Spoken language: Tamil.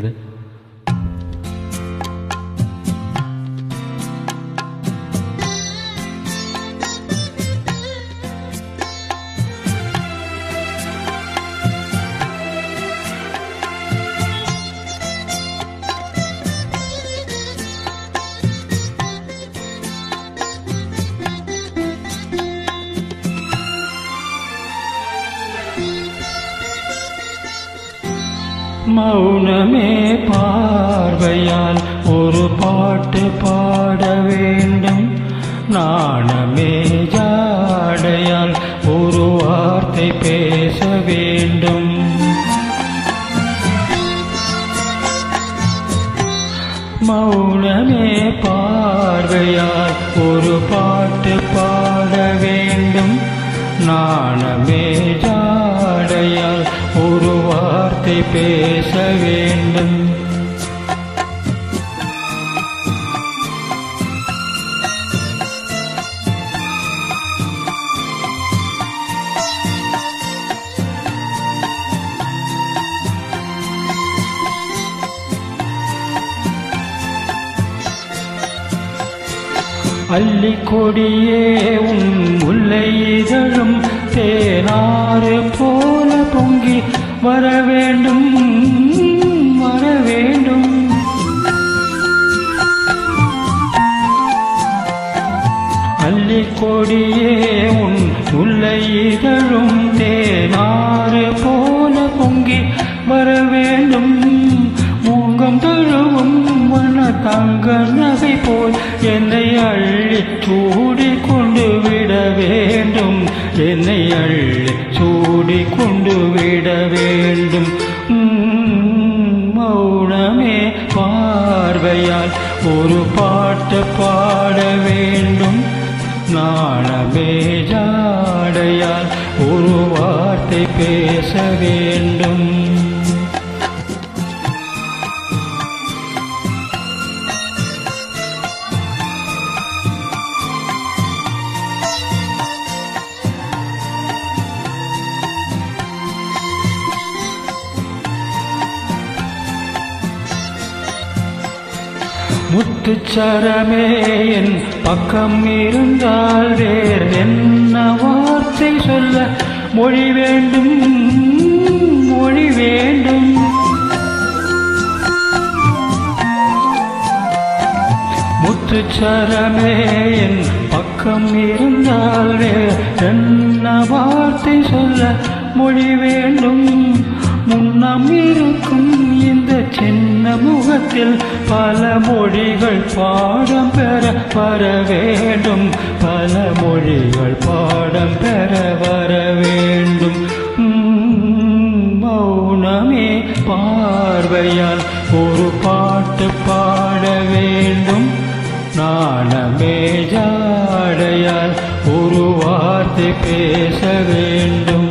மௌனமே பார்வையால் ஒரு பாட்டு பாட வேண்டும் நாணமே ஜாடையால் ஒரு வார்த்தை பேச வேண்டும் மௌனமே பார்வையால் ஒரு பாட்டு பாட வேண்டும் நாணமே ஜாடையால் ஒரு வார்த்தை பேச வேண்டும் அள்ளி கொடியே உன் முல்லை இதழும் தேனாறு போல பொங்கி வர வேண்டும் வர வேண்டும் அள்ளி கொடியே உன் முல்லை இதழும் தேனாறு போல பொங்கி வர வேண்டும் மூங்கம் தழுவும் வன தங்க நகை போல் என்னை அள்ளி சூடி கொண்டு விட வேண்டும் என்னை அள்ளி சூடி கொண்டு விட வேண்டும் உம், மௌனமே பார்வையால் ஒரு பாட்டு பாட வேண்டும் நாணமே ஜாடையால் ஒரு வார்த்தை பேச வேண்டும் முத்துச்சரமே என் பக்கம் இருந்தால் வேறு என்ன வார்த்தை சொல்ல மொழி வேண்டும் மொழி வேண்டும் முத்துச்சரமே என் பக்கம் இருந்தால் வேறு என்ன வார்த்தை சொல்ல மொழி வேண்டும் முன்னம் இருக்கும் இந்த சின்ன முகத்தில் பல மொழிகள் பாடம் பெற வர வேண்டும் பல மொழிகள் பாடம் பெற வர வேண்டும் உம், மௌனமே பார்வையால் ஒரு பாட்டு பாட வேண்டும் நாணமே ஜாடையால் ஒரு வார்த்தை பேச வேண்டும்